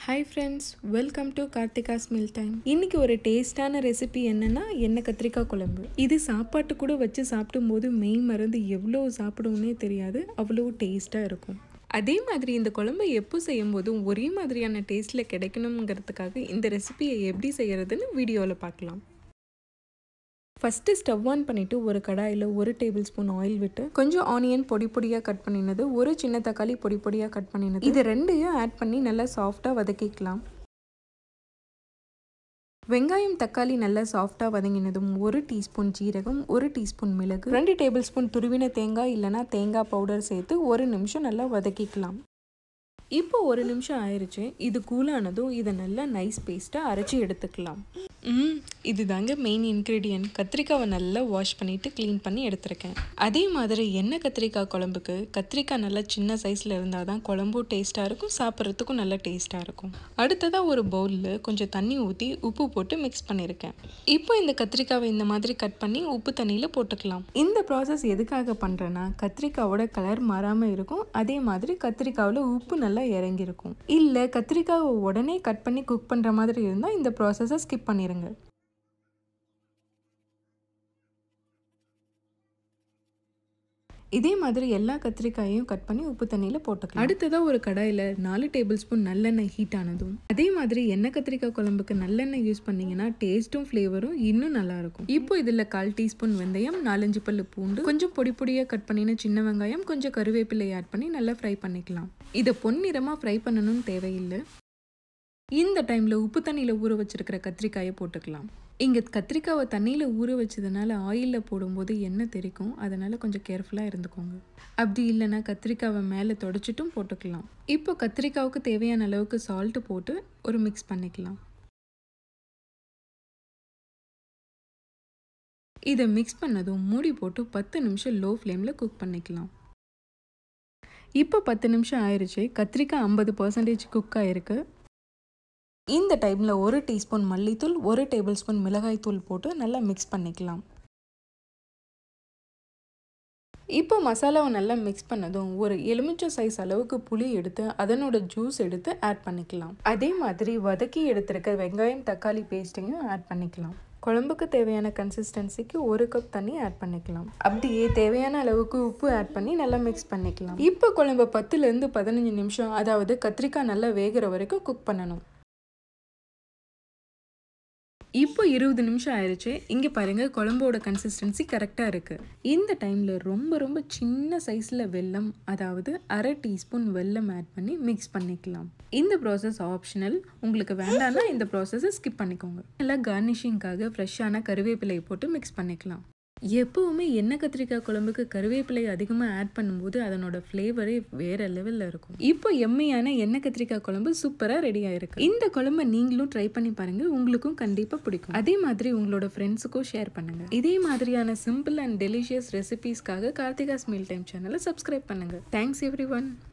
hi friends welcome to Karthika's meal time இன்னைக்கு ஒரு டேஸ்டான ரெசிபி என்னன்னா எண்ணெய் கத்திரிக்காய் குழம்பு இது சாப்பாட்டு கூட வச்சு சாப்பிடும்போது மெய் மறந்து எவ்வளோ சாப்பிடுவோன்னே தெரியாது அவ்வளோ டேஸ்ட்டாக இருக்கும் அதே மாதிரி இந்த குழம்பை எப்போ செய்யும்போதும் ஒரே மாதிரியான டேஸ்ட்டில் கிடைக்கணுங்கிறதுக்காக இந்த ரெசிபியை எப்படி செய்யறதுன்னு வீடியோவில் பார்க்கலாம் ஃபஸ்ட்டு ஸ்டவ் ஆன் பண்ணிவிட்டு ஒரு கடாயில் ஒரு டேபிள் ஸ்பூன் ஆயில் விட்டு கொஞ்சம் ஆனியன் பொடி பொடியாக கட் பண்ணினது ஒரு சின்ன தக்காளி பொடி பொடியாக கட் பண்ணினது இது ரெண்டையும் ஆட் பண்ணி நல்லா சாஃப்டாக வதக்கிக்கலாம் வெங்காயம் தக்காளி நல்லா சாஃப்டாக வதங்கினதும் ஒரு டீஸ்பூன் ஜீரகம் ஒரு டீஸ்பூன் மிளகு ரெண்டு டேபிள் ஸ்பூன் துருவின தேங்காய் இல்லைனா தேங்காய் பவுடர் சேர்த்து ஒரு நிமிஷம் நல்லா வதக்கிக்கலாம் இப்போ ஒரு நிமிஷம் ஆயிடுச்சு இது கூலானதும் இதை நல்லா நைஸ் பேஸ்ட்டாக அரைச்சி எடுத்துக்கலாம் ம் இது தாங்க மெயின் இன்க்ரீடியன்ட் கத்திரிக்காவை நல்லா வாஷ் பண்ணிவிட்டு க்ளீன் பண்ணி எடுத்திருக்கேன் அதே மாதிரி எண்ணெய் கத்திரிக்காய் குழம்புக்கு கத்திரிக்காய் நல்லா சின்ன சைஸில் இருந்தால் தான் குழம்பும் டேஸ்ட்டாக இருக்கும் சாப்பிட்றதுக்கும் நல்லா டேஸ்ட்டாக இருக்கும் அடுத்ததாக ஒரு பவுலில் கொஞ்சம் தண்ணி ஊற்றி உப்பு போட்டு மிக்ஸ் பண்ணியிருக்கேன் இப்போ இந்த கத்திரிக்காவை இந்த மாதிரி கட் பண்ணி உப்பு தண்ணியில் போட்டுக்கலாம் இந்த ப்ராசஸ் எதுக்காக பண்ணுறேன்னா கத்திரிக்காவோட கலர் மாறாமல் இருக்கும் அதே மாதிரி கத்திரிக்காவில் உப்பு நல்லா இறங்கியிருக்கும் இல்லை கத்திரிக்காவை உடனே கட் பண்ணி குக் பண்ணுற மாதிரி இருந்தால் இந்த ப்ராசஸை ஸ்கிப் பண்ணிடுங்க இதே மாதிரி எல்லா கத்திரிக்காயையும் கட் பண்ணி உப்பு தண்ணியில் போட்டுக்கலாம் அடுத்ததாக ஒரு கடாயில் நாலு டேபிள் ஸ்பூன் நல்லெண்ணெய் ஹீட் ஆனதும் அதே மாதிரி எண்ணெய் கத்திரிக்காய் குழம்புக்கு நல்லெண்ணெய் யூஸ் பண்ணீங்கன்னா டேஸ்ட்டும் ஃப்ளேவரும் இன்னும் நல்லா இருக்கும் இப்போ இதில் கால் டீஸ்பூன் வெந்தயம் நாலஞ்சு பல்லு பூண்டு கொஞ்சம் பொடி பொடியாக கட் பண்ணின சின்ன வெங்காயம் கொஞ்சம் கருவேப்பிலை ஆட் பண்ணி நல்லா ஃப்ரை பண்ணிக்கலாம் இதை பொன்னிறமாக ஃப்ரை பண்ணணும்னு தேவையில்லை இந்த டைமில் உப்பு தண்ணியில் ஊற வச்சிருக்கிற கத்திரிக்காயை போட்டுக்கலாம் இங்கே கத்திரிக்காவை தண்ணியில் ஊற வச்சதுனால ஆயிலில் போடும்போது எண்ணெய் தெரிக்கும் அதனால் கொஞ்சம் கேர்ஃபுல்லாக இருந்துக்கோங்க அப்படி இல்லைன்னா கத்திரிக்காவை மேலே தொடச்சிட்டும் போட்டுக்கலாம் இப்போ கத்திரிக்காவுக்கு தேவையான அளவுக்கு சால்ட்டு போட்டு ஒரு மிக்ஸ் பண்ணிக்கலாம் இதை மிக்ஸ் பண்ணதும் மூடி போட்டு பத்து நிமிஷம் லோ ஃப்ளேமில் குக் பண்ணிக்கலாம் இப்போ பத்து நிமிஷம் ஆயிடுச்சு கத்திரிக்காய் ஐம்பது பர்சன்டேஜ் குக் ஆயிருக்கு இந்த டைமில் ஒரு டீஸ்பூன் மல்லித்தூள் ஒரு டேபிள் ஸ்பூன் மிளகாய் தூள் போட்டு நல்லா மிக்ஸ் பண்ணிக்கலாம் இப்போ மசாலாவை நல்லா மிக்ஸ் பண்ணதும் ஒரு எலுமிச்சை சைஸ் அளவுக்கு புளி எடுத்து அதனோட ஜூஸ் எடுத்து ஆட் பண்ணிக்கலாம் அதே மாதிரி வதக்கி எடுத்திருக்க வெங்காயம் தக்காளி பேஸ்ட்டையும் ஆட் பண்ணிக்கலாம் குழம்புக்கு தேவையான கன்சிஸ்டன்சிக்கு ஒரு கப் தண்ணி ஆட் பண்ணிக்கலாம் அப்படியே தேவையான அளவுக்கு உப்பு ஆட் பண்ணி நல்லா மிக்ஸ் பண்ணிக்கலாம் இப்போ குழம்பு பத்துலேருந்து பதினஞ்சு நிமிஷம் அதாவது கத்திரிக்காய் நல்லா வேகிற வரைக்கும் குக் பண்ணணும் இப்போ இருபது நிமிஷம் ஆயிடுச்சு இங்கே பாருங்கள் குழம்போட கன்சிஸ்டன்சி கரெக்டாக இருக்குது இந்த டைமில் ரொம்ப ரொம்ப சின்ன சைஸில் வெல்லம் அதாவது அரை டீஸ்பூன் வெல்லம் ஆட் பண்ணி மிக்ஸ் பண்ணிக்கலாம் இந்த ப்ராசஸ் ஆப்ஷனல் உங்களுக்கு வேண்டாம்னா இந்த ப்ராசஸை ஸ்கிப் பண்ணிக்கோங்க நல்லா கார்னிஷிங்காக ஃப்ரெஷ்ஷான கருவேப்பிலை போட்டு மிக்ஸ் பண்ணிக்கலாம் எப்போவுமே எண்ணெய் கத்திரிக்காய் குழம்புக்கு கருவேப்பிலை அதிகமாக ஆட் பண்ணும்போது அதனோட ஃப்ளேவரே வேற லெவலில் இருக்கும் இப்போ எம்மையான எண்ணெய் கத்திரிக்காய் குழம்பு சூப்பராக ரெடி ஆயிருக்கு இந்த குழம்பை நீங்களும் ட்ரை பண்ணி பாருங்க உங்களுக்கும் கண்டிப்பாக பிடிக்கும் அதே மாதிரி உங்களோட ஃப்ரெண்ட்ஸுக்கும் ஷேர் பண்ணுங்க இதே மாதிரியான சிம்பிள் அண்ட் டெலிஷியஸ் ரெசிபீஸ்க்காக கார்த்திகாஸ் மீல் டைம் சேனலை சப்ஸ்கிரைப் பண்ணுங்க தேங்க்ஸ் எவ்ரி ஒன்